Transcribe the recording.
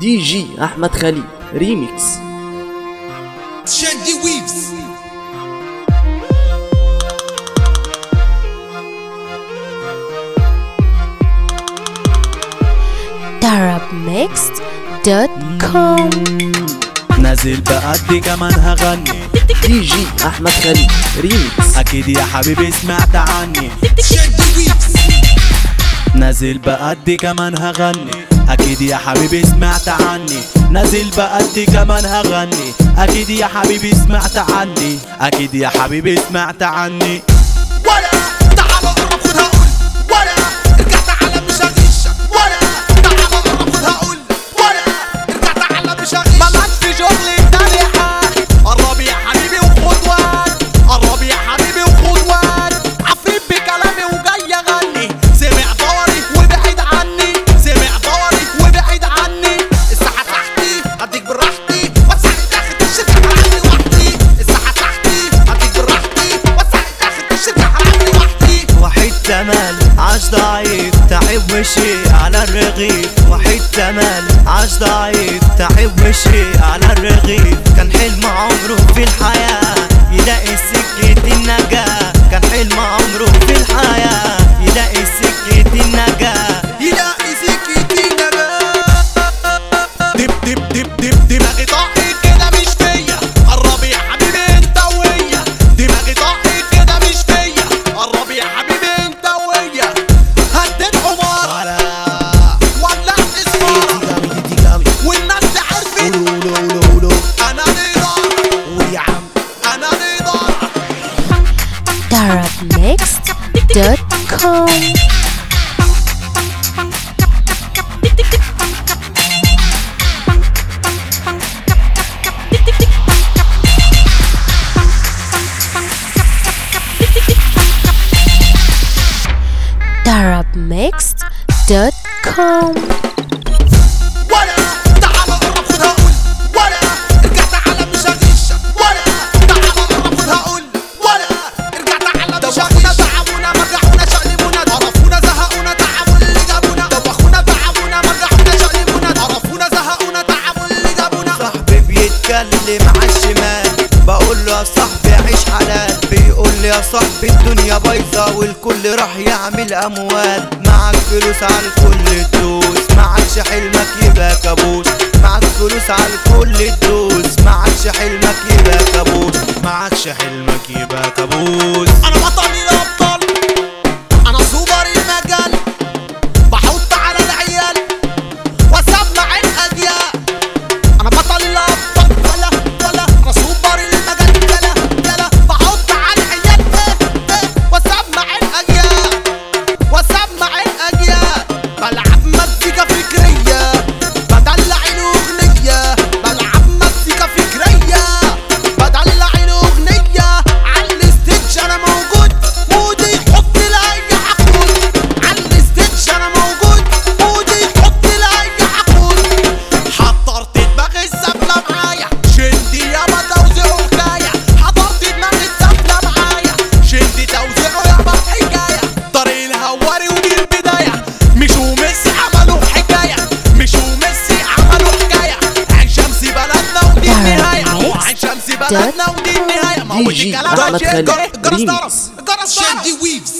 دي جي احمد خليل ريميكس شاندي ويفز darabmixed.com نازل بأدي كمان هغني دي جي احمد خليل ريميكس أكيد يا حبيبي سمعت عني شاندي ويفز نازل بأدي كمان هغني أكيد يا حبيبي سمعت عني نازل بأدي كمان هغني أكيد يا حبيبي سمعت عني أكيد يا حبيبي سمعت عني ولا تعال قرب خدها قول ولا ارجع تعال مش هغشك ولا تعال قرب خدها قول ولا ارجع تعال مش هغشك مالك في شغلي التريحة قرب يا حبيبي وخد وقت قرب يا حبيبي وخد وقت عفريت بكلامي وجاي اغني سمع دوري وبعيد عني سمع دوري وبعيد عني الساحة تحتي هديك براحتي وسع الداخل الشركة عني وحدي الساحة تحتي هديك براحتي وسع الداخل الشركة عني وحدي وحيد تمال عاش ضعيف تعب مشي على الرغيف وحيد تمال عاش ضعيف تعب مشي على الرغيف كان حلم عمره في الحياة يلاقي سكة النجاة كان حلم عمره في الحياة يلاقي سكة النجاة يلاقي سكتي دب دب دب دب دماغي طاقي كده مش فيا قرب يا حبيبي انت ويا دماغي طاقي كده مش فيا قرب يا حبيبي انت ويا هديت حمار على ولعت اسمار والناس عرفت انا نضال ويا عم انا نضال darabmixed.com darabmixed.com ولا تعال قرب خدها قول ولا ارجع تعال مش هغشك ولا تعال قرب خدها قول ولا ارجع تعال مش هغشك تعبونا مرجعونا شقلبونا عرفونا زهقونا تعبوا اللي جابونا دوخونا تعبونا مرجعونا شقلبونا عرفونا زهقونا تعبوا اللي جابونا صاحبي بيتكلم عالشمال بقول له يا صاحبي عيش حلال بيقول لي يا صاحبي الدنيا بايظه والكل راح يعمل اموال معاك فلوس على الكل تدوس معكش حلمك يبقى كابوس معاك فلوس على الكل تدوس معكش حلمك يبقى كابوس معكش حلمك يبقى كابوس انا بطل الابطال انا سوبر المجال بحط على العيال واسمع الاجيال انا بطل الابطال ولا ولا انا سوبر المجال يلا يلا بحط على العيال ايه ايه واسمع الاجيال واسمع الاجيال بلعب مزيكا فكريه بدلع الاغنيه بلعب مزيكا فكريه بدلع الاغنيه على الستيج انا موجود مودي يحط لاي حقود على الستيج انا موجود مودي يحط لاي حقود حضرت دماغ السفلة معايا شندي يابا توزيعه حكاية حضرت دماغ السفلة معايا شندي توزيعه يابا حكاية طريق الهواري ودي البداية مش وميسي عملوا حكاية مش وميسي عملوا حكاية عين شمسي بلدنا ودي النهاية عين شمسي بلدنا ودي النهاية ما هو دي جي الكلام ده أحمد شيء خالد. جرس- جرس ريميكس. ضرب جرس شندي ويفز